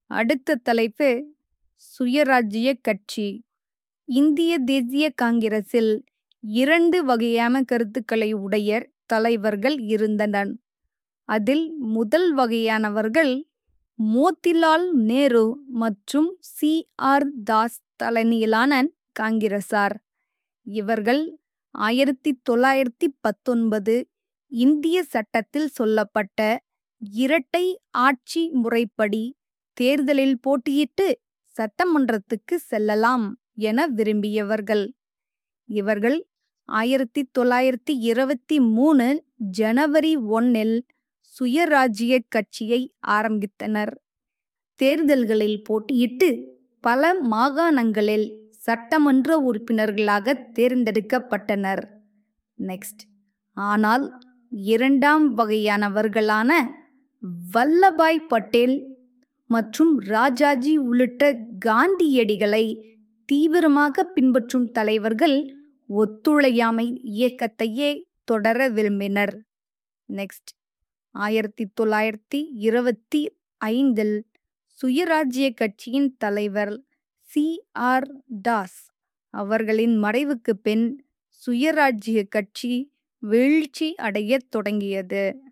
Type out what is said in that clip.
அடுத்த தலைப்பு சுயராஜ்ய கட்சி இந்திய தேசிய காங்கிரஸில் இரண்டு வகையான கருத்துக்களை உடைய தலைவர்கள் இருந்தனர் அதில் முதல் வகையானவர்கள் மோத்திலால் நேரு மற்றும் சி ஆர் தாஸ் தலைமையிலான காங்கிரசார் இவர்கள் ஆயிரத்தி தொள்ளாயிரத்தி பத்தொன்பது இந்திய சட்டத்தில் சொல்லப்பட்ட இரட்டை ஆட்சி முறைப்படி தேர்தலில் போட்டியிட்டு சட்டமன்றத்துக்கு செல்லலாம் என விரும்பியவர்கள் இவர்கள் ஆயிரத்தி தொள்ளாயிரத்தி இருபத்தி மூணு ஜனவரி ஒன்னில் சுயராஜ்ய கட்சியை ஆரம்பித்தனர் தேர்தல்களில் போட்டியிட்டு பல மாகாணங்களில் சட்டமன்ற உறுப்பினர்களாக தேர்ந்தெடுக்கப்பட்டனர் நெக்ஸ்ட் ஆனால் இரண்டாம் வகையானவர்களான வல்லபாய் பட்டேல் மற்றும் ராஜாஜி உள்ளிட்ட காந்தியடிகளை தீவிரமாக பின்பற்றும் தலைவர்கள் ஒத்துழையாமை இயக்கத்தையே தொடர விரும்பினர் நெக்ஸ்ட் ஆயிரத்தி தொள்ளாயிரத்தி இருபத்தி ஐந்தில் சுயராஜ்ய கட்சியின் தலைவர் சி ஆர் தாஸ் அவர்களின் மறைவுக்கு பின் சுயராஜ்ய கட்சி வீழ்ச்சி அடையத் தொடங்கியது